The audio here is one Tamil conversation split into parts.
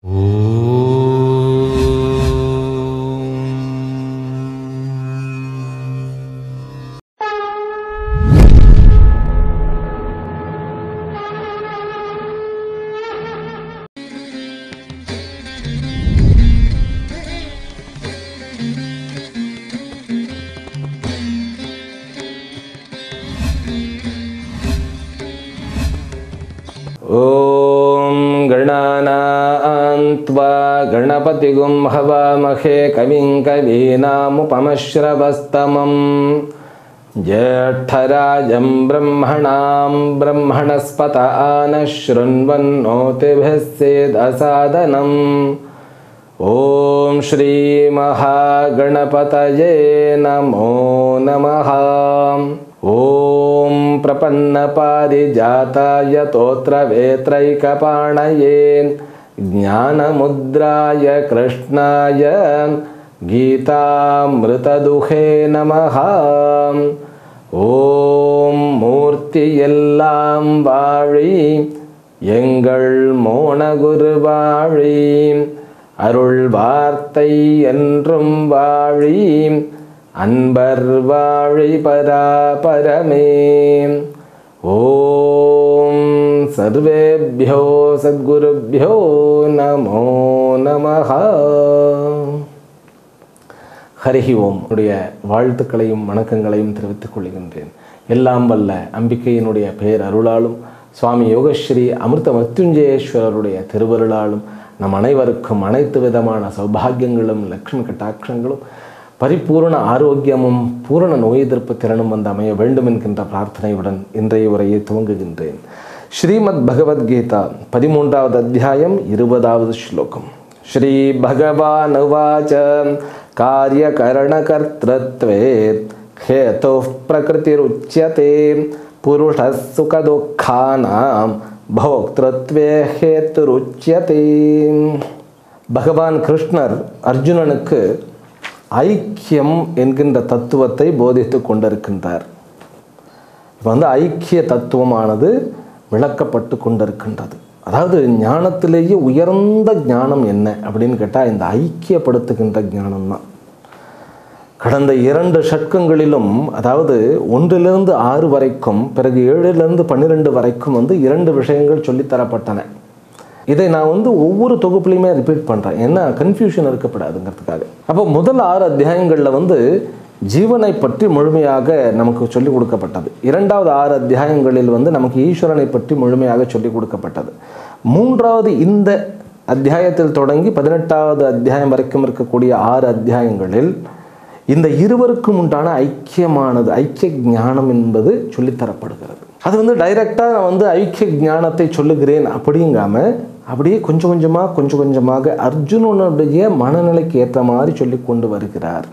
ॐ गणानान्त्वा गणपतिगुं हवामहे कविं कवीनामुपमश्रवस्तमं ज्येष्ठराजं ब्रह्मणां ब्रह्मणस्पत आनः शृण्वन्नोतिभिः सेदसादनम् ॐ श्रीमहागणपतये नमो नमः ॐ प्रपन्नपारिजाताय तोत्रवेत्रैकपाणये ज्ञानमुद्राय कृष्णाय गीतामृतदुहे नमः ஓம் மூர்த்தி எல்லாம் வாழி எங்கள் மோனகுரு வாழி அருள் வார்த்தை என்றும் வாழி அன்பர் வாழி பராபரமே ஓம் சர்வேபியோ சத்குருபியோ நமோ நமஹ ஹரிஹி ஓம் உடைய வாழ்த்துக்களையும் வணக்கங்களையும் தெரிவித்துக் கொள்கின்றேன் எல்லாம் வல்ல அம்பிகையினுடைய பேர் அருளாலும் சுவாமி யோகஸ்ரீ அமிர்த மருத்துஞ்சயேஸ்வரருடைய திருவருளாலும் நம் அனைவருக்கும் அனைத்து விதமான சௌபாகியங்களும் லக்ஷ்மி கட்டாட்சங்களும் பரிபூரண ஆரோக்கியமும் பூரண நோய் எதிர்ப்பு திறனும் வந்து அமைய வேண்டும் என்கின்ற பிரார்த்தனையுடன் இன்றைய உரையை துவங்குகின்றேன் ஸ்ரீமத் பகவத்கீதா பதிமூன்றாவது அத்தியாயம் இருபதாவது ஸ்லோகம் ஸ்ரீ பகவான் உவாச்ச कार्यकरणकर्तृत्वे हेतुः प्रकृतिरुच्यते पुरुषः सुखदुःखानां भोक्तृत्वे हेतुरुच्यते பகவான் கிருஷ்ணர் அர்ஜுனனுக்கு ஐக்கியம் என்கின்ற தத்துவத்தை போதித்து கொண்டிருக்கின்றார் இப்போ வந்து ஐக்கிய தத்துவமானது விளக்கப்பட்டு கொண்டிருக்கின்றது அதாவது ஞானத்திலேயே உயர்ந்த ஞானம் என்ன அப்படின்னு கேட்டால் இந்த ஐக்கியப்படுத்துகின்ற ஞானம் தான் கடந்த இரண்டு ஷட்கங்களிலும் அதாவது ஒன்றிலிருந்து ஆறு வரைக்கும் பிறகு ஏழிலிருந்து பன்னிரெண்டு வரைக்கும் வந்து இரண்டு விஷயங்கள் சொல்லித்தரப்பட்டன இதை நான் வந்து ஒவ்வொரு தொகுப்புலையுமே ரிப்பீட் பண்ணுறேன் ஏன்னா கன்ஃபியூஷன் இருக்கப்படாதுங்கிறதுக்காக அப்போ முதல் ஆறு அத்தியாயங்களில் வந்து ஜீவனை பற்றி முழுமையாக நமக்கு சொல்லிக் கொடுக்கப்பட்டது இரண்டாவது ஆறு அத்தியாயங்களில் வந்து நமக்கு ஈஸ்வரனை பற்றி முழுமையாக சொல்லிக் கொடுக்கப்பட்டது மூன்றாவது இந்த அத்தியாயத்தில் தொடங்கி பதினெட்டாவது அத்தியாயம் வரைக்கும் இருக்கக்கூடிய ஆறு அத்தியாயங்களில் இந்த இருவருக்கும் உண்டான ஐக்கியமானது ஐக்கிய ஞானம் என்பது சொல்லித்தரப்படுகிறது அது வந்து டைரக்டாக நான் வந்து ஐக்கிய ஞானத்தை சொல்லுகிறேன் அப்படிங்காம அப்படியே கொஞ்சம் கொஞ்சமாக கொஞ்சம் கொஞ்சமாக அர்ஜுனனுடைய மனநிலைக்கு ஏற்ற மாதிரி சொல்லி கொண்டு வருகிறார்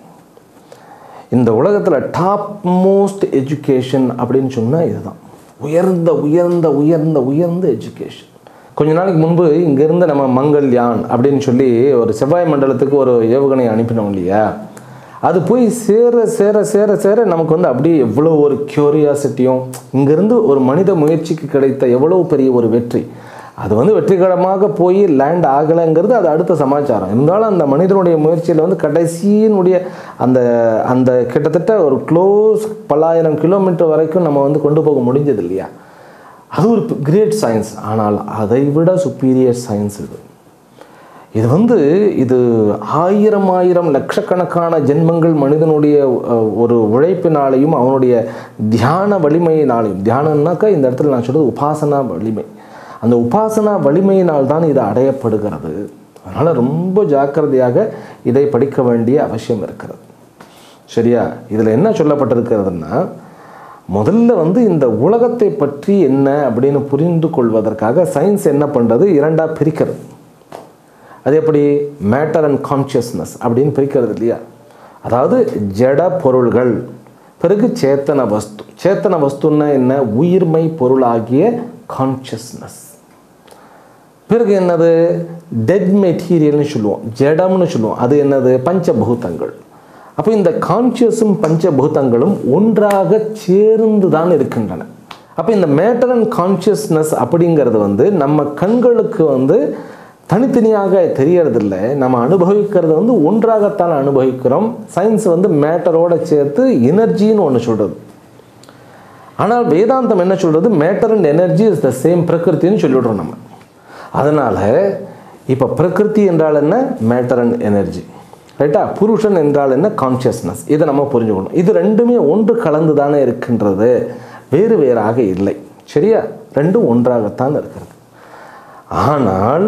இந்த உலகத்தில் டாப் மோஸ்ட் எஜுகேஷன் அப்படின்னு சொன்னால் இதுதான் உயர்ந்த உயர்ந்த உயர்ந்த உயர்ந்த எஜுகேஷன் கொஞ்ச நாளைக்கு முன்பு இங்கேருந்து நம்ம மங்கள்யான் அப்படின்னு சொல்லி ஒரு செவ்வாய் மண்டலத்துக்கு ஒரு ஏவுகணை அனுப்பினோம் இல்லையா அது போய் சேர சேர சேர சேர நமக்கு வந்து அப்படியே எவ்வளோ ஒரு க்யூரியாசிட்டியும் இங்கேருந்து ஒரு மனித முயற்சிக்கு கிடைத்த எவ்வளோ பெரிய ஒரு வெற்றி அது வந்து வெற்றிகரமாக போய் லேண்ட் ஆகலைங்கிறது அது அடுத்த சமாச்சாரம் இருந்தாலும் அந்த மனிதனுடைய முயற்சியில் வந்து கடைசியினுடைய அந்த அந்த கிட்டத்தட்ட ஒரு க்ளோஸ் பல்லாயிரம் கிலோமீட்டர் வரைக்கும் நம்ம வந்து கொண்டு போக முடிஞ்சது இல்லையா அது ஒரு கிரேட் சயின்ஸ் ஆனால் அதை விட சுப்பீரியர் சயின்ஸ் இது இது வந்து இது ஆயிரம் ஆயிரம் லட்சக்கணக்கான ஜென்மங்கள் மனிதனுடைய அஹ், ஒரு உழைப்பினாலையும் அவனுடைய தியான வலிமையினாலையும் தியானம்னாக்கா இந்த இடத்துல நான் சொல்றது உபாசனா வலிமை அந்த உபாசனா வலிமையினால் தான் இது அடையப்படுகிறது அதனால் ரொம்ப ஜாக்கிரதையாக இதை படிக்க வேண்டிய அவசியம் இருக்கிறது சரியா இதில் என்ன சொல்லப்பட்டிருக்கிறதுன்னா முதல்ல வந்து இந்த உலகத்தை பற்றி என்ன அப்படின்னு புரிந்து கொள்வதற்காக சயின்ஸ் என்ன பண்ணுறது இரண்டாக பிரிக்கிறது அது எப்படி மேட்டர் அண்ட் கான்ஷியஸ்னஸ் அப்படின்னு பிரிக்கிறது இல்லையா அதாவது ஜட பொருள்கள் பிறகு சேத்தன வஸ்து சேத்தன வஸ்துன்னா என்ன உயிர்மை பொருளாகிய கான்ஷியஸ்னஸ் பிறகு என்னது டெட் மெட்டீரியல்னு சொல்லுவோம் ஜடம்னு சொல்லுவோம் அது என்னது பஞ்சபூதங்கள் அப்போ இந்த கான்ஷியஸும் பஞ்சபூதங்களும் ஒன்றாக சேர்ந்து தான் இருக்கின்றன அப்போ இந்த மேட்டர் அண்ட் கான்ஷியஸ்னஸ் அப்படிங்கிறது வந்து நம்ம கண்களுக்கு வந்து தனித்தனியாக தெரியறதில்ல நம்ம அனுபவிக்கிறத வந்து ஒன்றாகத்தான் அனுபவிக்கிறோம் சயின்ஸ் வந்து மேட்டரோட சேர்த்து எனர்ஜின்னு ஒன்று சொல்கிறது ஆனால் வேதாந்தம் என்ன சொல்கிறது matter and energy is the same பிரகிருத்தின்னு சொல்லிவிடுறோம் நம்ம அதனால் இப்போ பிரகிருதி என்றால் என்ன மேட்டர் அண்ட் எனர்ஜி ரைட்டா புருஷன் என்றால் என்ன கான்ஷியஸ்னஸ் இதை நம்ம புரிஞ்சுக்கணும் இது ரெண்டுமே ஒன்று கலந்து தானே இருக்கின்றது வேறு வேறாக இல்லை சரியா ரெண்டும் ஒன்றாகத்தான் இருக்கிறது ஆனால்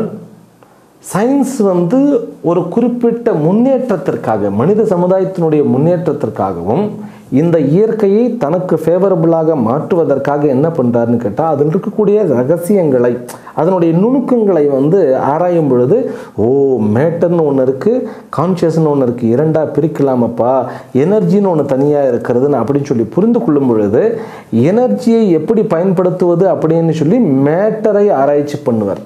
சயின்ஸ் வந்து ஒரு குறிப்பிட்ட முன்னேற்றத்திற்காக மனித சமுதாயத்தினுடைய முன்னேற்றத்திற்காகவும் இந்த இயற்கையை தனக்கு ஃபேவரபுளாக மாற்றுவதற்காக என்ன பண்ணுறாருன்னு கேட்டால் அதில் இருக்கக்கூடிய ரகசியங்களை அதனுடைய நுணுக்கங்களை வந்து ஆராயும் பொழுது ஓ மேட்டர்னு ஒன்று இருக்குது கான்ஷியஸ்னு ஒன்று இருக்குது இரண்டாக பிரிக்கலாமப்பா எனர்ஜின்னு ஒன்று தனியாக இருக்கிறதுன்னு அப்படின்னு சொல்லி புரிந்து கொள்ளும் பொழுது எனர்ஜியை எப்படி பயன்படுத்துவது அப்படின்னு சொல்லி மேட்டரை ஆராய்ச்சி பண்ணுவார்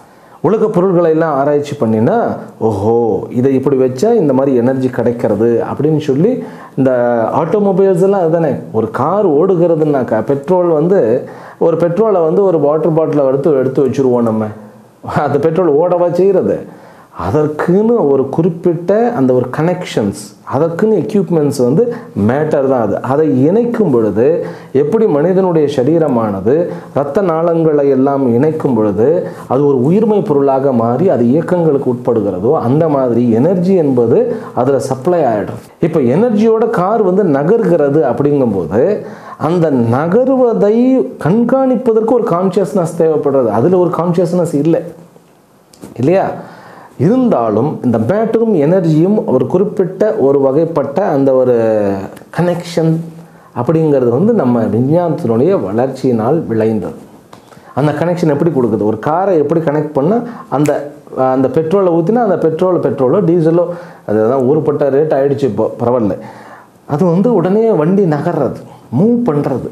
உலக பொருள்களை எல்லாம் ஆராய்ச்சி பண்ணினா ஓஹோ இதை இப்படி வச்சா இந்த மாதிரி எனர்ஜி கிடைக்கிறது அப்படின்னு சொல்லி இந்த ஆட்டோமொபைல்ஸ் எல்லாம் அதுதானே ஒரு கார் ஓடுகிறதுனாக்கா பெட்ரோல் வந்து ஒரு பெட்ரோலை வந்து ஒரு வாட்டர் பாட்டிலை எடுத்து எடுத்து வச்சுருவோம் நம்ம அந்த பெட்ரோல் ஓடவா செய்கிறது அதற்குன்னு ஒரு குறிப்பிட்ட அந்த ஒரு கனெக்ஷன்ஸ் அதற்குன்னு எக்யூப்மெண்ட்ஸ் வந்து மேட்டர் தான் அது அதை இணைக்கும் பொழுது எப்படி மனிதனுடைய சரீரமானது இரத்த நாளங்களை எல்லாம் இணைக்கும் பொழுது அது ஒரு உயிர்மை பொருளாக மாறி அது இயக்கங்களுக்கு உட்படுகிறதோ அந்த மாதிரி எனர்ஜி என்பது அதில் சப்ளை ஆகிடும் இப்போ எனர்ஜியோட கார் வந்து நகர்கிறது அப்படிங்கும்போது அந்த நகர்வதை கண்காணிப்பதற்கு ஒரு கான்ஷியஸ்னஸ் தேவைப்படுறது அதில் ஒரு கான்ஷியஸ்னஸ் இல்லை இல்லையா இருந்தாலும் இந்த மேட்டரும் எனர்ஜியும் ஒரு குறிப்பிட்ட ஒரு வகைப்பட்ட அந்த ஒரு கனெக்ஷன் அப்படிங்கிறது வந்து நம்ம விஞ்ஞானத்தினுடைய வளர்ச்சியினால் விளைந்தது அந்த கனெக்ஷன் எப்படி கொடுக்குது ஒரு காரை எப்படி கனெக்ட் பண்ணால் அந்த அந்த பெட்ரோலை ஊற்றினா அந்த பெட்ரோல் பெட்ரோலோ டீசலோ அதுதான் ஊருப்பட்ட ரேட் ஆகிடுச்சு இப்போ பரவாயில்ல அது வந்து உடனே வண்டி நகர்றது மூவ் பண்ணுறது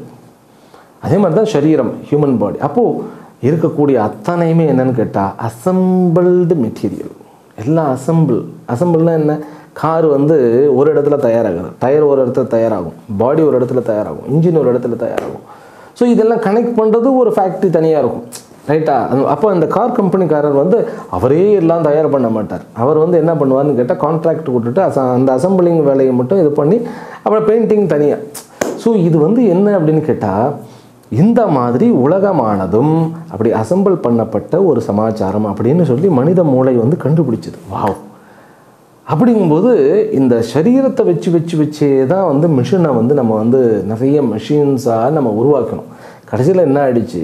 அதே மாதிரி தான் சரீரம் ஹியூமன் பாடி அப்போது இருக்கக்கூடிய அத்தனையுமே என்னன்னு கேட்டால் அசம்பிள்டு மெட்டீரியல் எல்லாம் அசம்பிள் அசம்பிள்னா என்ன கார் வந்து ஒரு இடத்துல தயாராகுது டயர் ஒரு இடத்துல தயாராகும் பாடி ஒரு இடத்துல தயாராகும் இன்ஜின் ஒரு இடத்துல தயாராகும் ஸோ இதெல்லாம் கனெக்ட் பண்ணுறது ஒரு ஃபேக்ட்ரி தனியாக இருக்கும் ரைட்டா அப்போ இந்த கார் கம்பெனிக்காரர் வந்து அவரே எல்லாம் தயார் பண்ண மாட்டார் அவர் வந்து என்ன பண்ணுவார்னு கேட்டால் கான்ட்ராக்ட் கொடுத்துட்டு அச அந்த அசம்பிளிங் வேலையை மட்டும் இது பண்ணி அப்புறம் பெயிண்டிங் தனியாக ஸோ இது வந்து என்ன அப்படின்னு கேட்டால் இந்த மாதிரி உலகமானதும் அப்படி அசம்பிள் பண்ணப்பட்ட ஒரு சமாச்சாரம் அப்படின்னு சொல்லி மனித மூளை வந்து கண்டுபிடிச்சது வாவ் அப்படிங்கும்போது இந்த சரீரத்தை வச்சு வச்சு வச்சே தான் வந்து மிஷினை வந்து நம்ம வந்து நிறைய மெஷின்ஸாக நம்ம உருவாக்கணும் கடைசியில் என்ன ஆயிடுச்சு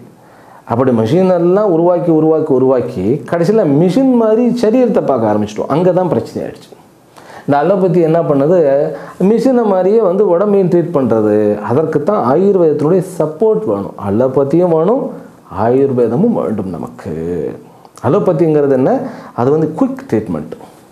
அப்படி machine எல்லாம் உருவாக்கி உருவாக்கி உருவாக்கி கடைசியில் மிஷின் மாதிரி சரீரத்தை பார்க்க ஆரம்பிச்சிட்டோம் அங்கே தான் பிரச்சனை ஆயிடுச்சு இந்த அலோபதி என்ன பண்ணுது மிஷினை மாதிரியே வந்து உடம்பையும் ட்ரீட் பண்ணுறது அதற்கு தான் ஆயுர்வேதத்தினுடைய சப்போர்ட் வேணும் அலோபதியும் வேணும் ஆயுர்வேதமும் வேண்டும் நமக்கு அலோபதிங்கிறது என்ன அது வந்து குயிக் ட்ரீட்மெண்ட்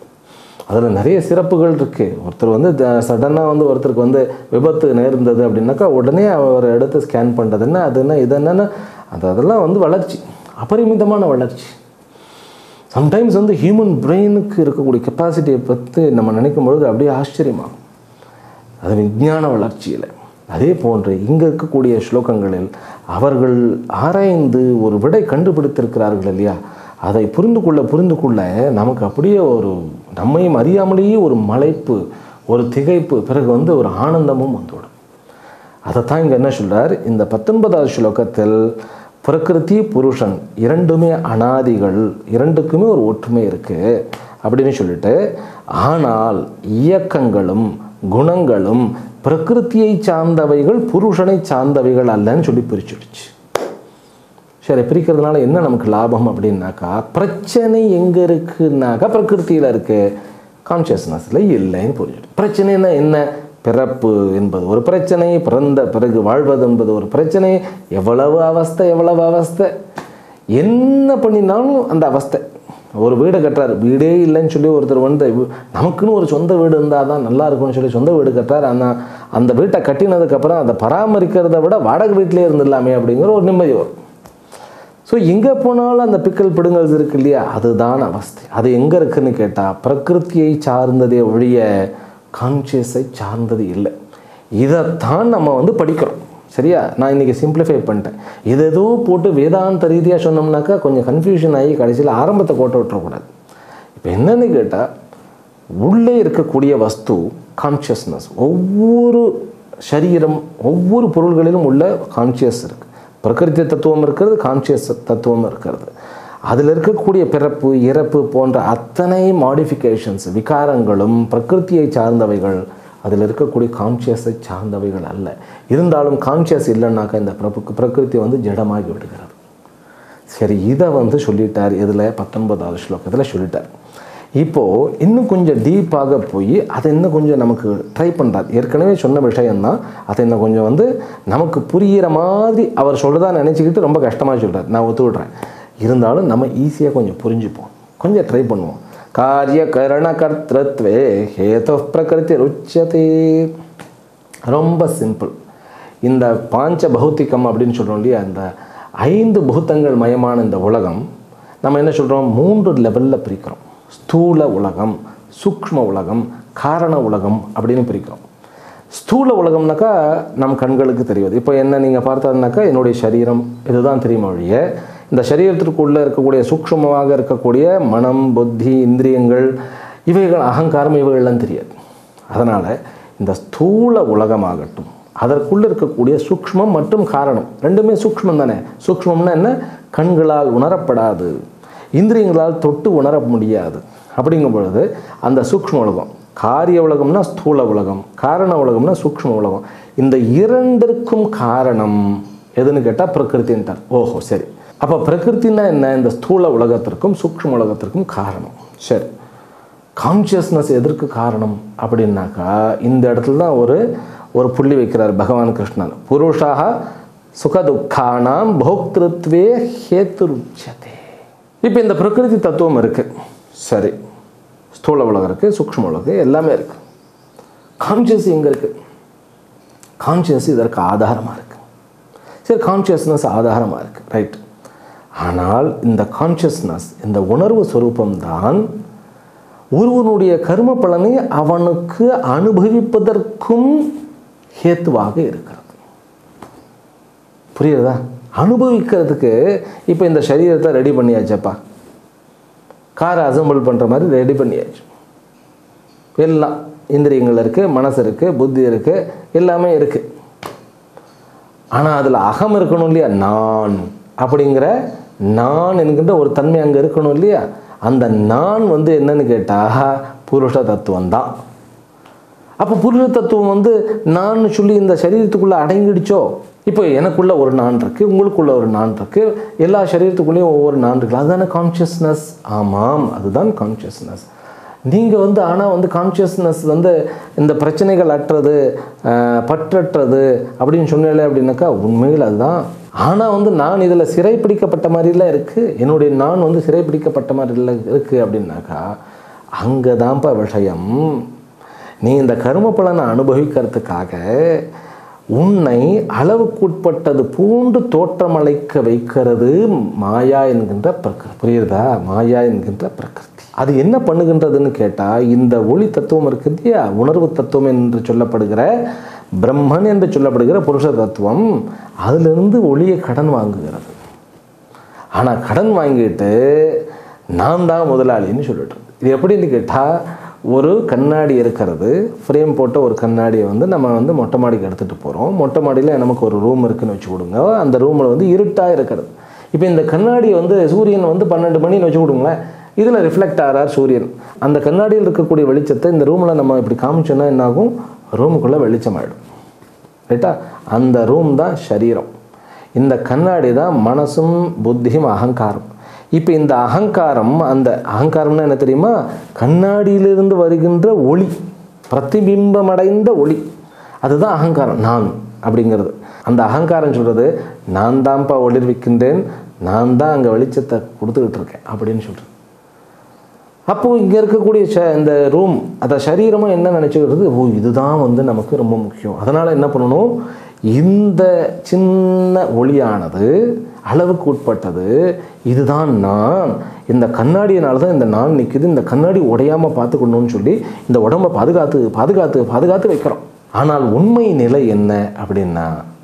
அதில் நிறைய சிறப்புகள் இருக்குது ஒருத்தர் வந்து சடனாக வந்து ஒருத்தருக்கு வந்து விபத்து நேர்ந்தது அப்படின்னாக்கா உடனே அவர் எடுத்து ஸ்கேன் பண்ணுறது என்ன அது என்ன இது என்னென்ன அது அதெல்லாம் வந்து வளர்ச்சி அபரிமிதமான வளர்ச்சி சம்டைம்ஸ் வந்து ஹியூமன் பிரெயினுக்கு இருக்கக்கூடிய கெப்பாசிட்டியை பற்றி நம்ம நினைக்கும் பொழுது அப்படியே ஆச்சரியமாகும் அது விஞ்ஞான வளர்ச்சியில் அதே போன்று இங்கே இருக்கக்கூடிய ஸ்லோகங்களில் அவர்கள் ஆராய்ந்து ஒரு விடை கண்டுபிடித்திருக்கிறார்கள் இல்லையா அதை புரிந்து கொள்ள புரிந்து கொள்ள நமக்கு அப்படியே ஒரு நம்மையும் அறியாமலேயே ஒரு மலைப்பு ஒரு திகைப்பு பிறகு வந்து ஒரு ஆனந்தமும் வந்துவிடும் அதைத்தான் இங்கே என்ன சொல்றார் இந்த பத்தொன்பதாவது ஸ்லோகத்தில் பிரகிருதி புருஷன் இரண்டுமே அனாதிகள் இரண்டுக்குமே ஒரு ஒற்றுமை இருக்குது அப்படின்னு சொல்லிட்டு ஆனால் இயக்கங்களும் குணங்களும் பிரகிருத்தியை சார்ந்தவைகள் புருஷனை சார்ந்தவைகள் அல்லன்னு சொல்லி பிரிச்சுடுச்சு சரி பிரிக்கிறதுனால என்ன நமக்கு லாபம் அப்படின்னாக்கா பிரச்சனை எங்கே இருக்குன்னாக்கா பிரகிருத்தியில் இருக்கு கான்ஷியஸ்னஸில் இல்லைன்னு புரிஞ்சுடும் பிரச்சனைனா என்ன பிறப்பு என்பது ஒரு பிரச்சனை பிறந்த பிறகு வாழ்வது என்பது ஒரு பிரச்சனை எவ்வளவு அவஸ்தை எவ்வளவு அவஸ்தை என்ன பண்ணினாலும் அந்த அவஸ்தை ஒரு வீடை கட்டுறாரு வீடே இல்லைன்னு சொல்லி ஒருத்தர் வந்து வீ- நமக்குன்னு ஒரு சொந்த வீடு இருந்தால் தான் நல்லா இருக்கும்னு சொல்லி சொந்த வீடு கட்டுறாரு ஆனால் அந்த வீட்டை கட்டினதுக்கப்புறம் அதை பராமரிக்கிறதை விட வாடகை வீட்டிலே இருந்துடலாமே அப்படிங்கிற ஒரு நிம்மதி வரும் ஸோ எங்கே போனாலும் அந்த பிக்கல் பிடுங்கல்ஸ் இருக்கு இல்லையா அதுதான் அவஸ்தை அது எங்கே இருக்குன்னு கேட்டால் பிரகிருத்தியை சார்ந்ததே ஒழிய கான்சியஸை சார்ந்தது இல்லை இதைத்தான் நம்ம வந்து படிக்கிறோம் சரியா நான் இன்றைக்கி சிம்பிளிஃபை பண்ணிட்டேன் இது ஏதோ போட்டு வேதாந்த ரீதியாக சொன்னோம்னாக்கா கொஞ்சம் கன்ஃபியூஷன் ஆகி கடைசியில் ஆரம்பத்தை கோட்டை விட்டுறக்கூடாது இப்போ என்னன்னு கேட்டால் உள்ளே இருக்கக்கூடிய வஸ்து கான்ஷியஸ்னஸ் ஒவ்வொரு சரீரம் ஒவ்வொரு பொருள்களிலும் உள்ள கான்ஷியஸ் இருக்குது பிரகிருதி தத்துவம் இருக்கிறது கான்ஷியஸ் தத்துவம் இருக்கிறது அதில் இருக்கக்கூடிய பிறப்பு இறப்பு போன்ற அத்தனை மாடிஃபிகேஷன்ஸ் விகாரங்களும் பிரகிருத்தியை சார்ந்தவைகள் அதில் இருக்கக்கூடிய கான்ஷியஸை சார்ந்தவைகள் அல்ல இருந்தாலும் கான்ஷியஸ் இல்லைன்னாக்கா இந்த பிரபு பிரகிருதி வந்து ஜடமாகி விடுகிறது சரி இதை வந்து சொல்லிட்டார் இதில் பத்தொன்பதாவது ஸ்லோகத்தில் சொல்லிட்டார் இப்போது இன்னும் கொஞ்சம் டீப்பாக போய் அதை இன்னும் கொஞ்சம் நமக்கு ட்ரை பண்ணுறார் ஏற்கனவே சொன்ன விஷயந்தான் அதை இன்னும் கொஞ்சம் வந்து நமக்கு புரிகிற மாதிரி அவர் சொல்கிறதா நினச்சிக்கிட்டு ரொம்ப கஷ்டமாக சொல்கிறார் நான் ஒத்து விட்றேன் இருந்தாலும் நம்ம ஈஸியாக கொஞ்சம் புரிஞ்சுப்போம் கொஞ்சம் ட்ரை பண்ணுவோம் காரிய கரண கர்த்தத்வே ஹேதோ பிரகிருதி ருச்சதே ரொம்ப சிம்பிள் இந்த பாஞ்ச பௌத்திகம் அப்படின்னு சொல்கிறோம் இல்லையா இந்த ஐந்து பூத்தங்கள் மயமான இந்த உலகம் நம்ம என்ன சொல்கிறோம் மூன்று லெவலில் பிரிக்கிறோம் ஸ்தூல உலகம் சூக்ஷ்ம உலகம் காரண உலகம் அப்படின்னு பிரிக்கிறோம் ஸ்தூல உலகம்னாக்கா நம் கண்களுக்கு தெரியாது இப்போ என்ன நீங்கள் பார்த்ததுனாக்கா என்னுடைய சரீரம் இதுதான் தெரியுமா ஒழிய இந்த சரீரத்திற்குள்ளே இருக்கக்கூடிய சூக்ஷ்மமாக இருக்கக்கூடிய மனம் புத்தி இந்திரியங்கள் இவைகள் அகங்காரம் இவைகள்லாம் தெரியாது அதனால் இந்த ஸ்தூல உலகமாகட்டும் அதற்குள்ளே இருக்கக்கூடிய சூக்ஷ்மம் மற்றும் காரணம் ரெண்டுமே சூக்ஷ்மம் தானே சூக்ஷ்மம்னா என்ன கண்களால் உணரப்படாது இந்திரியங்களால் தொட்டு உணர முடியாது அப்படிங்கும் பொழுது அந்த சூக்ஷ்ம உலகம் காரிய உலகம்னா ஸ்தூல உலகம் காரண உலகம்னா சூக்ஷ்ம உலகம் இந்த இரண்டிற்கும் காரணம் எதுன்னு கேட்டால் பிரகிருத்தின்ட்டார் ஓஹோ சரி அப்போ பிரகிருத்தின்னா என்ன இந்த ஸ்தூல உலகத்திற்கும் சூக்ஷ்ம உலகத்திற்கும் காரணம் சரி கான்ஷியஸ்னஸ் எதற்கு காரணம் அப்படின்னாக்கா இந்த இடத்துல தான் ஒரு ஒரு புள்ளி வைக்கிறார் பகவான் கிருஷ்ணன் புருஷாக சுகதுக்கானாம் போக்திருத்வே ஹேத்துருச்சதே இப்போ இந்த பிரகிருதி தத்துவம் இருக்குது சரி ஸ்தூல உலகம் இருக்குது சூக்ஷ்ம உலகம் எல்லாமே இருக்குது கான்ஷியஸ் எங்கே இருக்குது கான்ஷியஸ் இதற்கு ஆதாரமாக இருக்குது சரி கான்ஷியஸ்னஸ் ஆதாரமாக இருக்குது ரைட் ஆனால் இந்த கான்ஷியஸ்னஸ் இந்த உணர்வு ஸ்வரூபம்தான் ஒருவனுடைய கர்ம பலனை அவனுக்கு அனுபவிப்பதற்கும் ஹேத்துவாக இருக்கிறது புரியுறதா அனுபவிக்கிறதுக்கு இப்போ இந்த சரீரத்தை ரெடி பண்ணியாச்சப்பா காரை அசம்பிள் பண்ணுற மாதிரி ரெடி பண்ணியாச்சு எல்லாம் இந்திரியங்கள் இருக்குது மனசு இருக்குது புத்தி இருக்குது எல்லாமே இருக்குது ஆனால் அதில் அகம் இருக்கணும் இல்லையா நான் அப்படிங்கிற நான் என்கின்ற ஒரு தன்மை அங்கே இருக்கணும் இல்லையா அந்த நான் வந்து என்னன்னு கேட்டால் புருஷ தத்துவம் தான் அப்போ புருஷ தத்துவம் வந்து நான் சொல்லி இந்த சரீரத்துக்குள்ளே அடங்கிடுச்சோ இப்போ எனக்குள்ள ஒரு நான் இருக்குது உங்களுக்குள்ள ஒரு நான் இருக்குது எல்லா சரீரத்துக்குள்ளேயும் ஒவ்வொரு நான் இருக்குது அதுதானே கான்ஷியஸ்னஸ் ஆமாம் அதுதான் கான்ஷியஸ்னஸ் நீங்கள் வந்து ஆனால் வந்து கான்ஷியஸ்னஸ் வந்து இந்த பிரச்சனைகள் அற்றது ஆஹ், பற்றற்றது அப்படின்னு சொன்னீங்களே அப்படின்னாக்கா உண்மையில் அதுதான் ஆனால் வந்து நான் இதில் சிறைப்பிடிக்கப்பட்ட மாதிரிலாம் இருக்குது என்னுடைய நான் வந்து சிறைப்பிடிக்கப்பட்ட மாதிரி இல்லை இருக்குது அப்படின்னாக்கா அங்கே தான்ப்பா விஷயம் நீ இந்த கர்ம பலனை அனுபவிக்கிறதுக்காக உன்னை அளவுக்குட்பட்டது பூண்டு தோற்றமளிக்க வைக்கிறது மாயா என்கின்ற பிரகிருதி புரியுறதா மாயா என்கின்ற பிரகிருதி அது என்ன பண்ணுகின்றதுன்னு கேட்டால் இந்த ஒளி தத்துவம் இருக்கு இல்லையா உணர்வு தத்துவம் என்று சொல்லப்படுகிற பிரம்மன் என்று சொல்லப்படுகிற புருஷ தத்துவம் அதிலிருந்து ஒளியை கடன் வாங்குகிறது ஆனால் கடன் வாங்கிட்டு நான் தான் முதலாளின்னு சொல்லிட்டு இது எப்படின்னு கேட்டால் ஒரு கண்ணாடி இருக்கிறது ஃப்ரேம் போட்ட ஒரு கண்ணாடியை வந்து நம்ம வந்து மொட்டை மாடிக்கு எடுத்துகிட்டு போகிறோம் மொட்டை மாடியில் நமக்கு ஒரு ரூம் இருக்குன்னு வச்சு கொடுங்க அந்த ரூமில் வந்து இருட்டாக இருக்கிறது இப்போ இந்த கண்ணாடியை வந்து சூரியன் வந்து பன்னெண்டு மணின்னு வச்சு கொடுங்களேன் இதில் ரிஃப்ளெக்ட் ஆகிறார் சூரியன் அந்த கண்ணாடியில் இருக்கக்கூடிய வெளிச்சத்தை இந்த ரூமில் நம்ம இப்படி காமிச்சோன்னா என்னாகும் ரூமுக்குள்ளே வெளிச்சமாயிடும் ரைட்டா அந்த ரூம் தான் சரீரம் இந்த கண்ணாடி தான் மனசும் புத்தியும் அகங்காரம் இப்போ இந்த அகங்காரம் அந்த அகங்காரம்னா என்ன தெரியுமா கண்ணாடியிலிருந்து வருகின்ற ஒளி பிரதிபிம்பமடைந்த ஒளி அதுதான் அகங்காரம் நான் அப்படிங்கிறது அந்த அகங்காரம் சொல்கிறது நான் தான்ப்பா ஒளிர்விக்கின்றேன் நான் தான் அங்கே வெளிச்சத்தை கொடுத்துக்கிட்டு இருக்கேன் அப்படின்னு சொல்கிறது அப்போது இங்கே இருக்கக்கூடிய ச இந்த ரூம் அதை சரீரமும் என்ன நினச்சிக்கிறது ஓ இதுதான் வந்து நமக்கு ரொம்ப முக்கியம் அதனால் என்ன பண்ணணும் இந்த சின்ன ஒளியானது அளவுக்கு உட்பட்டது இதுதான் நான் இந்த கண்ணாடியினால தான் இந்த நான் நிற்குது இந்த கண்ணாடி உடையாமல் பார்த்துக்கணும்னு சொல்லி இந்த உடம்பை பாதுகாத்து பாதுகாத்து பாதுகாத்து வைக்கிறோம் ஆனால் உண்மை நிலை என்ன அப்படின்னா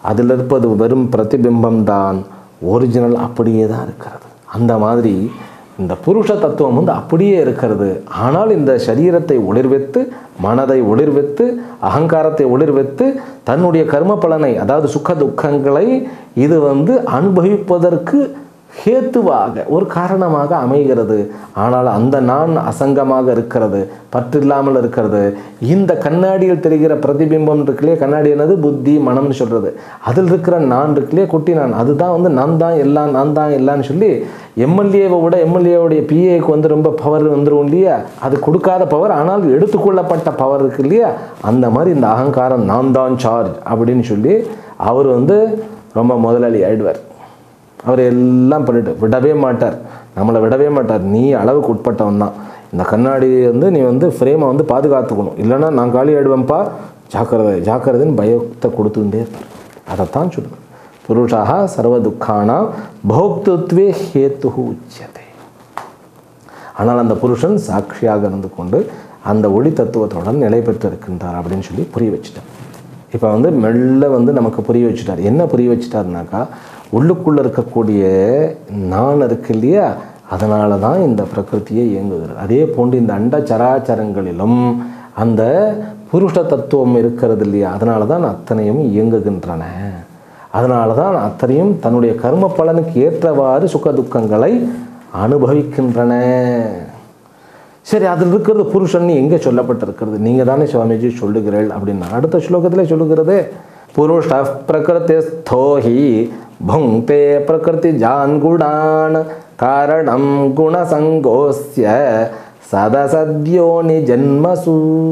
அதில் இருப்பது வெறும் பிரதிபிம்பம் தான் ஒரிஜினல் அப்படியே தான் இருக்கிறது அந்த மாதிரி இந்த புருஷ தத்துவம் வந்து அப்படியே இருக்கிறது ஆனால் இந்த சரீரத்தை ஒளிர்வித்து மனதை ஒளிர்வித்து அகங்காரத்தை ஒளிர்வித்து தன்னுடைய கர்ம பலனை அதாவது சுக துக்கங்களை இது வந்து அனுபவிப்பதற்கு ஹேத்துவாக ஒரு காரணமாக அமைகிறது ஆனால் அந்த நான் அசங்கமாக இருக்கிறது பற்றில்லாமல் இருக்கிறது இந்த கண்ணாடியில் தெரிகிற பிரதிபிம்பம் இருக்குல்லையே கண்ணாடி என்னது புத்தி மனம்னு சொல்கிறது அதில் இருக்கிற நான் இருக்குல்லையே குட்டி நான் அதுதான் வந்து நான் தான் எல்லாம் நான் தான் எல்லாம்னு சொல்லி எம்எல்ஏவை விட எம்எல்ஏவுடைய பிஏக்கு வந்து ரொம்ப பவர் வந்துடும் இல்லையா அது கொடுக்காத பவர் ஆனால் எடுத்துக்கொள்ளப்பட்ட பவர் இருக்கு இல்லையா அந்த மாதிரி இந்த அகங்காரம் நான் தான் சார்ஜ் அப்படின்னு சொல்லி அவர் வந்து ரொம்ப முதலாளி ஆயிடுவார் அவர் எல்லாம் பண்ணிட்டு விடவே மாட்டார் நம்மளை விடவே மாட்டார் நீ அளவுக்கு உட்பட்டவன் தான் இந்த கண்ணாடி வந்து நீ வந்து ஃப்ரேமை வந்து பாதுகாத்துக்கணும் இல்லைன்னா நான் காலி ஆயிடுவேன்ப்பா ஜாக்கிரதை ஜாக்கிரதைன்னு பயத்தை கொடுத்துக்கிட்டே இருப்பார் அதைத்தான் சொல்லுவேன் புருஷாக சர்வ துக்கானா போக்துத்வே ஹேத்து உச்சதே ஆனால் அந்த புருஷன் சாட்சியாக இருந்து கொண்டு அந்த ஒளி தத்துவத்துடன் நிலை பெற்று இருக்கின்றார் அப்படின்னு சொல்லி புரிய வச்சுட்டார் இப்போ வந்து மெல்ல வந்து நமக்கு புரிய வச்சுட்டார் என்ன புரிய வச்சுட்டாருனாக்கா உள்ளுக்குள்ளே இருக்கக்கூடிய நான் இருக்கு இல்லையா அதனால தான் இந்த பிரகிருத்தியை இயங்குகிறது அதே போன்று இந்த அண்ட சராச்சரங்களிலும் அந்த புருஷ தத்துவம் இருக்கிறது இல்லையா அதனால தான் அத்தனையும் இயங்குகின்றன அதனால தான் அத்தனையும் தன்னுடைய கர்ம பலனுக்கு ஏற்றவாறு சுக துக்கங்களை அனுபவிக்கின்றன சரி அதில் இருக்கிறது புருஷன் எங்கே சொல்லப்பட்டிருக்கிறது நீங்கள் தானே சுவாமிஜி சொல்லுகிறீர்கள் அப்படின்னா அடுத்த ஸ்லோகத்தில் சொல்லுகிறது புருஷ பிரகிருதிஸ்தோஹி புங்கே பிரகிருதி ஜான் குணான் காரணம் குணசங்கோஸ்ய சதசத்யோனி ஜென்மசு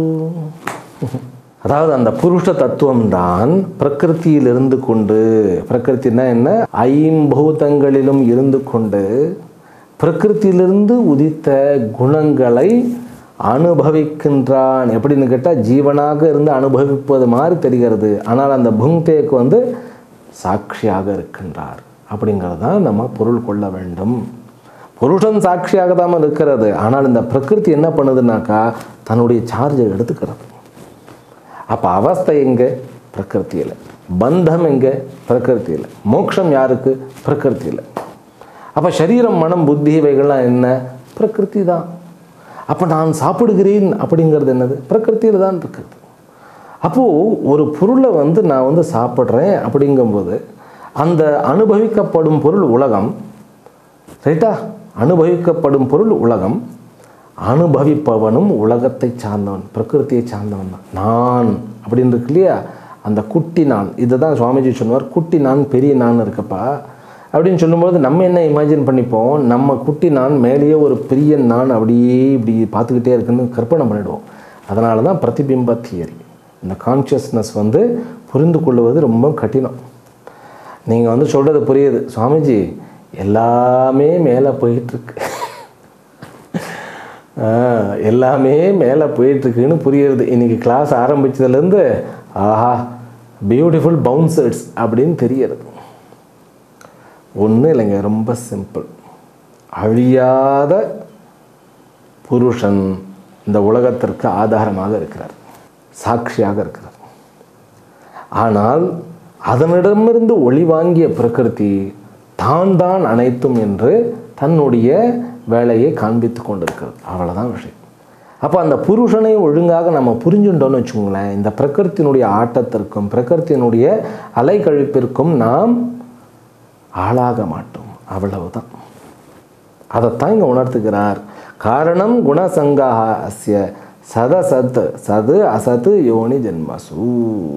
அதாவது அந்த புருஷ தத்துவம் தான் பிரகிருத்தியில் இருந்து கொண்டு பிரகிருத்தினா என்ன ஐம்பூதங்களிலும் இருந்து கொண்டு பிரகிருத்தியிலிருந்து உதித்த குணங்களை அனுபவிக்கின்றான் எப்படின்னு கேட்டால் ஜீவனாக இருந்து அனுபவிப்பது மாதிரி தெரிகிறது ஆனால் அந்த புங்தேக்கு வந்து சாட்சியாக இருக்கின்றார் அப்படிங்கிறது தான் நம்ம பொருள் கொள்ள வேண்டும் புருஷன் சாட்சியாக தான் இருக்கிறது ஆனால் இந்த பிரகிருதி என்ன பண்ணுதுனாக்கா தன்னுடைய சார்ஜை எடுத்துக்கிறது அப்போ அவஸ்தை எங்கே பிரகிருத்தியில் பந்தம் எங்கே பிரகிருத்தியில் மோட்சம் யாருக்கு பிரகிருத்தியில் அப்போ சரீரம் மனம் புத்தி இவைகள்லாம் என்ன பிரகிருதி தான் அப்போ நான் சாப்பிடுகிறேன் அப்படிங்கிறது என்னது பிரகிருத்தியில் தான் இருக்குது அப்போது ஒரு பொருளை வந்து நான் வந்து சாப்பிட்றேன் அப்படிங்கும்போது அந்த அனுபவிக்கப்படும் பொருள் உலகம் ரைட்டா அனுபவிக்கப்படும் பொருள் உலகம் அனுபவிப்பவனும் உலகத்தை சார்ந்தவன் பிரகிருத்தியை சார்ந்தவன் தான் நான் அப்படின்னு இருக்கு இல்லையா அந்த குட்டி நான் இதை தான் சுவாமிஜி சொன்னார் குட்டி நான் பெரிய நான் இருக்கப்பா அப்படின்னு சொல்லும்போது நம்ம என்ன இமேஜின் பண்ணிப்போம் நம்ம குட்டி நான் மேலேயே ஒரு பெரிய நான் அப்படியே இப்படி பார்த்துக்கிட்டே இருக்குன்னு கற்பனை பண்ணிடுவோம் அதனால தான் பிரதிபிம்ப தியரி இந்த கான்ஷியஸ்னஸ் வந்து புரிந்து கொள்வது ரொம்ப கடினம் நீங்கள் வந்து சொல்கிறது புரியுது சுவாமிஜி எல்லாமே மேலே போயிட்டுருக்கு எல்லாமே மேலே போயிட்டுருக்குன்னு புரியுறது இன்றைக்கி கிளாஸ் ஆரம்பித்ததுலேருந்து ஆஹா பியூட்டிஃபுல் பவுன்சர்ஸ் அப்படின்னு தெரியறது ஒன்றும் இல்லைங்க ரொம்ப சிம்பிள் அழியாத புருஷன் இந்த உலகத்திற்கு ஆதாரமாக இருக்கிறார் சாட்சியாக இருக்கிறார் ஆனால் அதனிடமிருந்து ஒளி வாங்கிய பிரகிருதி தான் தான் அனைத்தும் என்று தன்னுடைய வேலையை காண்பித்து கொண்டிருக்கிறது அவ்வளோதான் விஷயம் அப்போ அந்த புருஷனை ஒழுங்காக நம்ம புரிஞ்சுட்டோம்னு வச்சுக்கோங்களேன் இந்த பிரகிருத்தினுடைய ஆட்டத்திற்கும் பிரகிருத்தினுடைய அலைக்கழிப்பிற்கும் நாம் ஆளாக மாட்டோம் அவ்வளவுதான் அதைத்தான் இங்கே உணர்த்துகிறார் காரணம் குணசங்கா அஸ்ய சத சத் சது அசத்து யோனி ஜென்மசு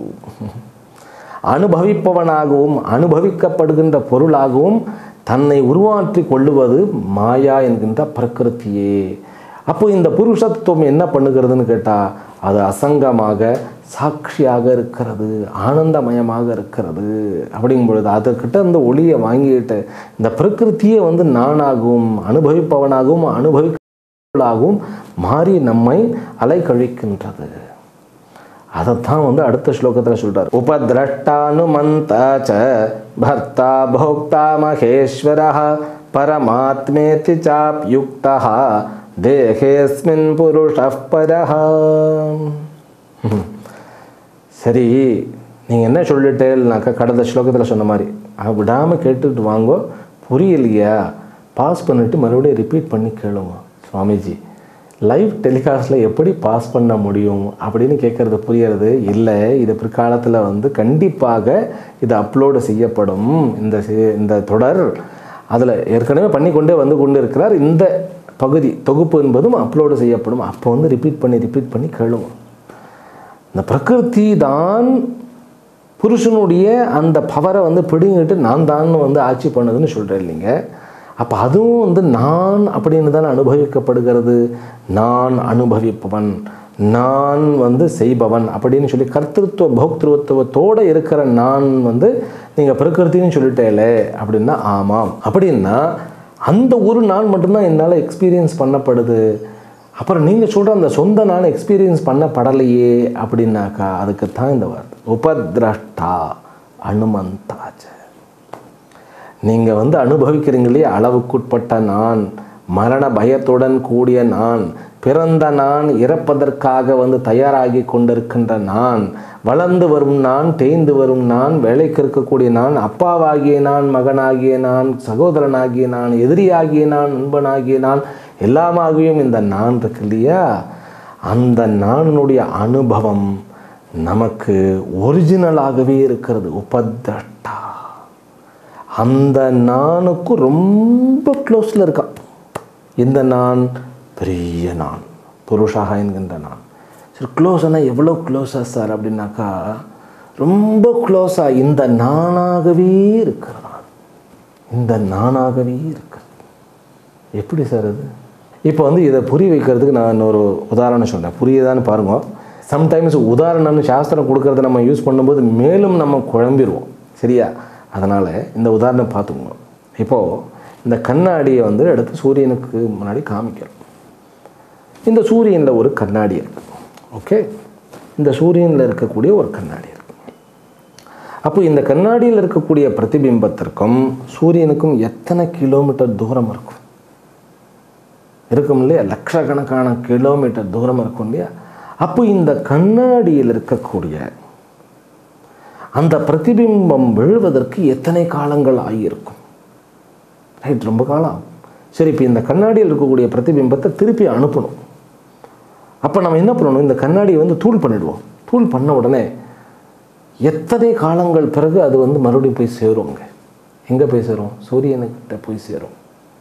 அனுபவிப்பவனாகவும் அனுபவிக்கப்படுகின்ற பொருளாகவும் தன்னை உருவாற்றி கொள்ளுவது மாயா என்கின்ற பிரகிருத்தியே அப்போ இந்த புருஷத்துவம் என்ன பண்ணுகிறதுன்னு கேட்டால் அது அசங்கமாக சாட்சியாக இருக்கிறது ஆனந்தமயமாக இருக்கிறது அப்படிங்கும் பொழுது அதற்கிட்ட அந்த ஒளியை வாங்கிட்டு இந்த பிரகிருத்தியை வந்து நானாகவும் அனுபவிப்பவனாகவும் அனுபவிக்கலாகவும் மாறி நம்மை அலைக்கழிக்கின்றது அதைத்தான் வந்து அடுத்த ஸ்லோகத்தில் சொல்றார் உபதிரஷ்டானுமந்த ச பர்த்தா போக்தா மகேஸ்வர பரமாத்மேதி சாப்யுக்தா தேகேஸ்மின் புருஷ பரஹ சரி நீங்கள் என்ன சொல்லிட்டேன்னாக்கா கடந்த ஸ்லோகத்தில் சொன்ன மாதிரி விடாமல் கேட்டுட்டு வாங்கோ புரியலையா பாஸ் பண்ணிவிட்டு மறுபடியும் ரிப்பீட் பண்ணி கேளுங்க சுவாமிஜி லைவ் டெலிகாஸ்ட்டில் எப்படி பாஸ் பண்ண முடியும் அப்படின்னு கேட்குறது புரியறது இல்லை இது பிற்காலத்தில் வந்து கண்டிப்பாக இது அப்லோடு செய்யப்படும் இந்த சி- இந்த தொடர் அதில் ஏற்கனவே பண்ணி கொண்டே வந்து கொண்டு இருக்கிறார் இந்த பகுதி தொகுப்பு என்பதும் அப்லோடு செய்யப்படும் அப்போ வந்து ரிப்பீட் பண்ணி ரிப்பீட் பண்ணி கேளுங்க இந்த பிரகிருதி தான் புருஷனுடைய அந்த பவரை வந்து பிடுங்கிட்டு நான் தான் வந்து ஆட்சி பண்ணுதுன்னு சொல்கிறேன் இல்லைங்க அப்போ அதுவும் வந்து நான் அப்படின்னு தானே அனுபவிக்கப்படுகிறது நான் அனுபவிப்பவன் நான் வந்து செய்பவன் அப்படின்னு சொல்லி கர்த்திருவ போக்திருவத்துவத்தோடு இருக்கிற நான் வந்து நீங்கள் பிரகிருத்தின்னு சொல்லிட்டேலே அப்படின்னா ஆமாம் அப்படின்னா அந்த ஒரு நான் மட்டும்தான் என்னால் எக்ஸ்பீரியன்ஸ் பண்ணப்படுது அப்புறம் நீங்கள் சொல்கிற அந்த சொந்த நான் எக்ஸ்பீரியன்ஸ் பண்ணப்படலையே அப்படின்னாக்கா அதுக்கு தான் இந்த வார்த்தை உபதிரஷ்டா அனுமந்தாச்ச நீங்கள் வந்து அனுபவிக்கிறீங்களே அளவுக்குட்பட்ட நான் மரண பயத்துடன் கூடிய நான் பிறந்த நான் இறப்பதற்காக வந்து தயாராகி கொண்டிருக்கின்ற நான் வளர்ந்து வரும் நான் தேய்ந்து வரும் நான் வேலைக்கு இருக்கக்கூடிய நான் அப்பாவாகிய நான் மகனாகிய நான் சகோதரனாகிய நான் எதிரியாகிய நான் நண்பனாகிய நான் எல்லாமாகியும் இந்த நான் இருக்கு இல்லையா அந்த நானுடைய அனுபவம் நமக்கு ஒரிஜினலாகவே இருக்கிறது உபதட்டா அந்த நானுக்கு ரொம்ப க்ளோஸில் இருக்கான் இந்த நான் பெரிய நான் புருஷாக என்கின்ற நான் சரி க்ளோஸ்னா எவ்வளோ க்ளோஸாக சார் அப்படின்னாக்கா ரொம்ப க்ளோஸாக இந்த நானாகவே இருக்கிறதா இந்த நானாகவே இருக்கிறது எப்படி சார் அது இப்போ வந்து இதை புரிய வைக்கிறதுக்கு நான் இன்னொரு உதாரணம் சொல்கிறேன் புரியுதான்னு பாருங்க சம்டைம்ஸ் உதாரணம்னு சாஸ்திரம் கொடுக்கறத நம்ம யூஸ் பண்ணும்போது மேலும் நம்ம குழம்பிடுவோம் சரியா அதனால் இந்த உதாரணம் பார்த்துக்கோங்க இப்போது இந்த கண்ணாடியை வந்து எடுத்து சூரியனுக்கு முன்னாடி காமிக்கிறோம் இந்த சூரியனில் ஒரு கண்ணாடி இருக்கு ஓகே இந்த சூரியனில் இருக்கக்கூடிய ஒரு கண்ணாடி இருக்கு அப்போ இந்த கண்ணாடியில் இருக்கக்கூடிய பிரதிபிம்பத்திற்கும் சூரியனுக்கும் எத்தனை கிலோமீட்டர் தூரம் இருக்கும் இருக்கும் இல்லையா லட்சக்கணக்கான கிலோமீட்டர் தூரம் இருக்கும் இல்லையா அப்போ இந்த கண்ணாடியில் இருக்கக்கூடிய அந்த பிரதிபிம்பம் விழுவதற்கு எத்தனை காலங்கள் ஆகியிருக்கும் ரைட் ரொம்ப காலம் ஆகும். சரி இப்போ இந்த கண்ணாடியில் இருக்கக்கூடிய பிரதிபிம்பத்தை திருப்பி அனுப்பணும் அப்போ நம்ம என்ன பண்ணணும் இந்த கண்ணாடியை வந்து தூள் பண்ணிடுவோம் தூள் பண்ண உடனே எத்தனை காலங்கள் பிறகு அது வந்து மறுபடியும் போய் சேருங்க எங்கே போய் சேரும் சூரியனுக்கிட்ட போய் சேரும்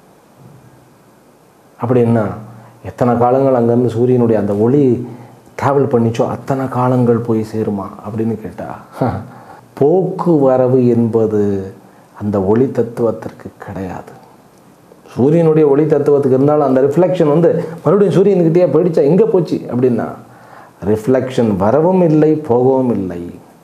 அப்படின்னா எத்தனை காலங்கள் அங்கேருந்து சூரியனுடைய அந்த ஒளி ட்ராவல் பண்ணிச்சோ அத்தனை காலங்கள் போய் சேருமா அப்படின்னு கேட்டால் போக்குவரவு என்பது அந்த ஒளி தத்துவத்திற்கு கிடையாது சூரியனுடைய ஒளி தத்துவத்துக்கு இருந்தாலும் அந்த ரிஃப்ளெக்ஷன் வந்து மறுபடியும் சூரியனுக்கிட்டே போயிடுச்சா எங்கே போச்சு அப்படின்னா ரிஃப்ளெக்ஷன் வரவும் இல்லை போகவும் இல்லை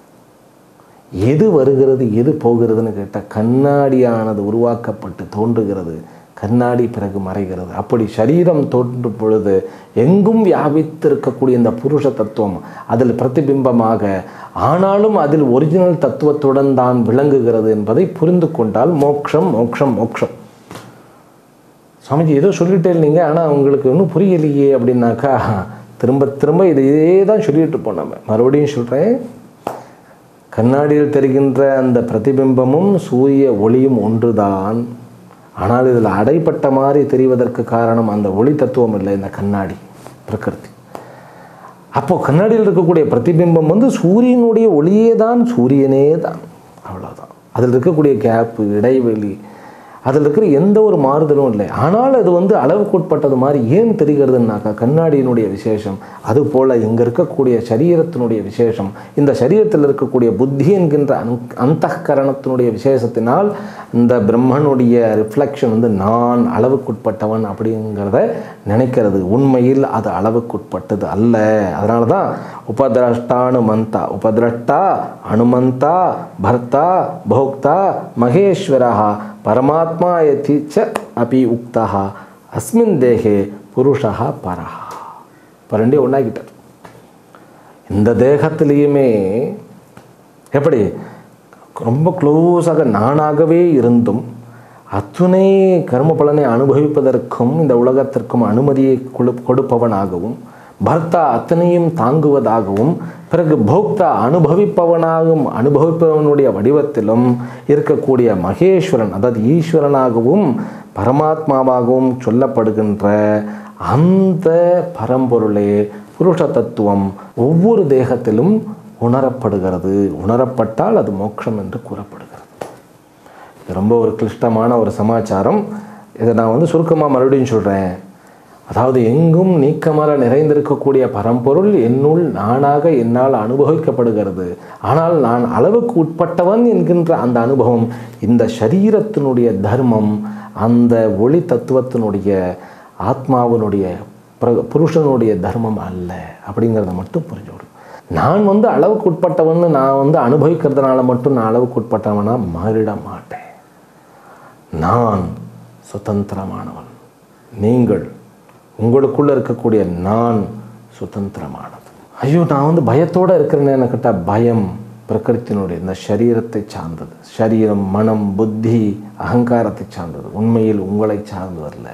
எது வருகிறது எது போகிறதுன்னு கேட்டால் கண்ணாடியானது உருவாக்கப்பட்டு தோன்றுகிறது கண்ணாடி பிறகு மறைகிறது அப்படி சரீரம் தோன்றும் பொழுது எங்கும் வியாபித்திருக்கக்கூடிய இந்த புருஷ தத்துவம் அதில் பிரதிபிம்பமாக ஆனாலும் அதில் ஒரிஜினல் தத்துவத்துடன் தான் விளங்குகிறது என்பதை புரிந்து கொண்டால் மோக்ஷம் மோக்ஷம் மோக்ஷம் சுவாமிஜி ஏதோ சொல்லிட்டே இல்லைங்க ஆனால் உங்களுக்கு ஒன்றும் புரியலையே அப்படின்னாக்கா திரும்ப திரும்ப இதையே தான் சொல்லிட்டு இருப்போம் நம்ம மறுபடியும் சொல்கிறேன் கண்ணாடியில் தெரிகின்ற அந்த பிரதிபிம்பமும் சூரிய ஒளியும் ஒன்றுதான் ஆனால் இதில் அடைப்பட்ட மாதிரி தெரிவதற்கு காரணம் அந்த ஒளி தத்துவம் இல்லை இந்த கண்ணாடி பிரகிருதி அப்போ கண்ணாடியில் இருக்கக்கூடிய பிரதிபிம்பம் வந்து சூரியனுடைய ஒளியே தான் சூரியனே தான் அவ்வளோதான் அதில் இருக்கக்கூடிய கேப்பு இடைவெளி அதில் இருக்கிற எந்த ஒரு மாறுதலும் இல்லை ஆனால் அது வந்து அளவுக்குட்பட்டது மாதிரி ஏன் தெரிகிறதுனாக்கா கண்ணாடியினுடைய விசேஷம் அதுபோல் இங்கே இருக்கக்கூடிய சரீரத்தினுடைய விசேஷம் இந்த சரீரத்தில் இருக்கக்கூடிய புத்தி என்கின்ற அந் அந்தகரணத்தினுடைய விசேஷத்தினால் இந்த பிரம்மனுடைய ரிஃப்ளெக்ஷன் வந்து நான் அளவுக்குட்பட்டவன் அப்படிங்கிறத நினைக்கிறது உண்மையில் அது அளவுக்குட்பட்டது அல்ல அதனால தான் உபதிரஷ்டானுமந்தா உபதிரஷ்டா அனுமந்தா பர்த்தா போக்தா மகேஸ்வரா பரமாத்மா யதி ச அபி உக்தா அஸ்மின் தேகே புருஷா பரஹா இப்போ ரெண்டையும் ஒன்றாக்கிட்டார் இந்த தேகத்திலையுமே எப்படி ரொம்ப க்ளோஸாக நானாகவே இருந்தும் அத்துணை கர்ம பலனை அனுபவிப்பதற்கும் இந்த உலகத்திற்கும் அனுமதியை கொடு கொடுப்பவனாகவும் பர்த்தா அத்தனையும் தாங்குவதாகவும் பிறகு போக்தா அனுபவிப்பவனாகவும் அனுபவிப்பவனுடைய வடிவத்திலும் இருக்கக்கூடிய மகேஸ்வரன் அதாவது ஈஸ்வரனாகவும் பரமாத்மாவாகவும் சொல்லப்படுகின்ற அந்த பரம்பொருளே புருஷ தத்துவம் ஒவ்வொரு தேகத்திலும் உணரப்படுகிறது உணரப்பட்டால் அது மோட்சம் என்று கூறப்படுகிறது இது ரொம்ப ஒரு கிளிஷ்டமான ஒரு சமாச்சாரம் இதை நான் வந்து சுருக்கமாக மறுபடியும் சொல்கிறேன் அதாவது எங்கும் நீக்கமர நிறைந்திருக்கக்கூடிய பரம்பொருள் என்னுள் நானாக என்னால் அனுபவிக்கப்படுகிறது ஆனால் நான் அளவுக்கு உட்பட்டவன் என்கின்ற அந்த அனுபவம் இந்த சரீரத்தினுடைய தர்மம் அந்த ஒளி தத்துவத்தினுடைய ஆத்மாவினுடைய பிர- புருஷனுடைய தர்மம் அல்ல அப்படிங்கிறத மட்டும் புரிஞ்சுவிடும் நான் வந்து அளவுக்கு உட்பட்டவன்னு நான் வந்து அனுபவிக்கிறதுனால மட்டும் நான் அளவுக்கு உட்பட்டவனா மாறிட மாட்டேன் நான் சுதந்திரமானவன் நீங்கள் உங்களுக்குள்ள இருக்கக்கூடிய நான் சுதந்திரமானது ஐயோ நான் வந்து பயத்தோட இருக்கிறேன்னு கேட்டால் பயம் பிரகிருத்தினுடைய இந்த சரீரத்தை சார்ந்தது சரீரம் மனம் புத்தி அகங்காரத்தை சார்ந்தது உண்மையில் உங்களை சார்ந்ததல்ல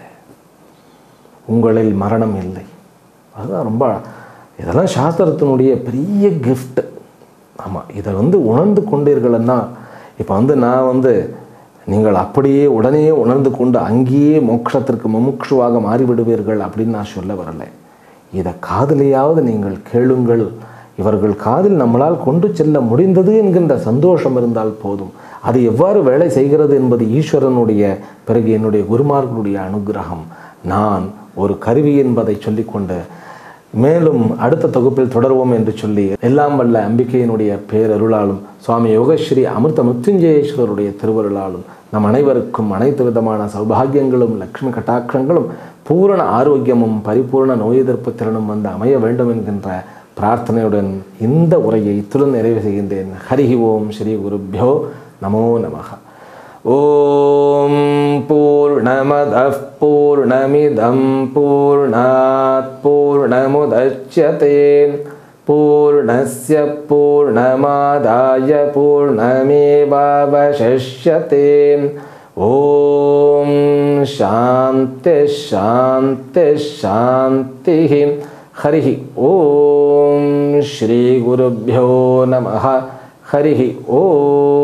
உங்களில் மரணம் இல்லை அதுதான் ரொம்ப இதெல்லாம் சாஸ்திரத்தினுடைய பெரிய கிஃப்ட் ஆமாம் இதை வந்து உணர்ந்து கொண்டீர்கள்னா இப்போ வந்து நான் வந்து நீங்கள் அப்படியே உடனே உணர்ந்து கொண்டு அங்கேயே மோட்சத்திற்கு முமுட்சுவாக மாறிவிடுவீர்கள் அப்படின்னு நான் சொல்ல வரலை இதை காதலையாவது நீங்கள் கேளுங்கள் இவர்கள் காதில் நம்மளால் கொண்டு செல்ல முடிந்தது என்கின்ற சந்தோஷம் இருந்தால் போதும் அது எவ்வாறு வேலை செய்கிறது என்பது ஈஸ்வரனுடைய பிறகு என்னுடைய குருமார்களுடைய அனுகிரகம் நான் ஒரு கருவி என்பதை சொல்லிக்கொண்டு மேலும் அடுத்த தொகுப்பில் தொடர்வோம் என்று சொல்லி எல்லாம் வல்ல அம்பிகையினுடைய பேரருளாலும் சுவாமி யோகஸ்ரீ அமிர்த மிருத்யுஞ்சயேஸ்வரருடைய திருவருளாலும் நம் அனைவருக்கும் அனைத்து விதமான சௌபாகியங்களும் லக்ஷ்மி கட்டாட்சங்களும் பூரண ஆரோக்கியமும் பரிபூரண நோய் எதிர்ப்பு திறனும் வந்து அமைய வேண்டும் என்கின்ற பிரார்த்தனையுடன் இந்த உரையை இத்துடன் நிறைவு செய்கின்றேன் ஹரிஹி ஓம் ஸ்ரீ குருப்பியோ நமோ நமः ॐ पूर्णमदः पूर्णमिदं पूर्णात् पूर्णमुदच्यते पूर्णस्य पूर्णमादाय पूर्णमेवावशिष्यते ॐ शान्तिः शान्तिः शान्तिः हरिः ॐ श्रीगुरुभ्यो नमः हरिः ॐ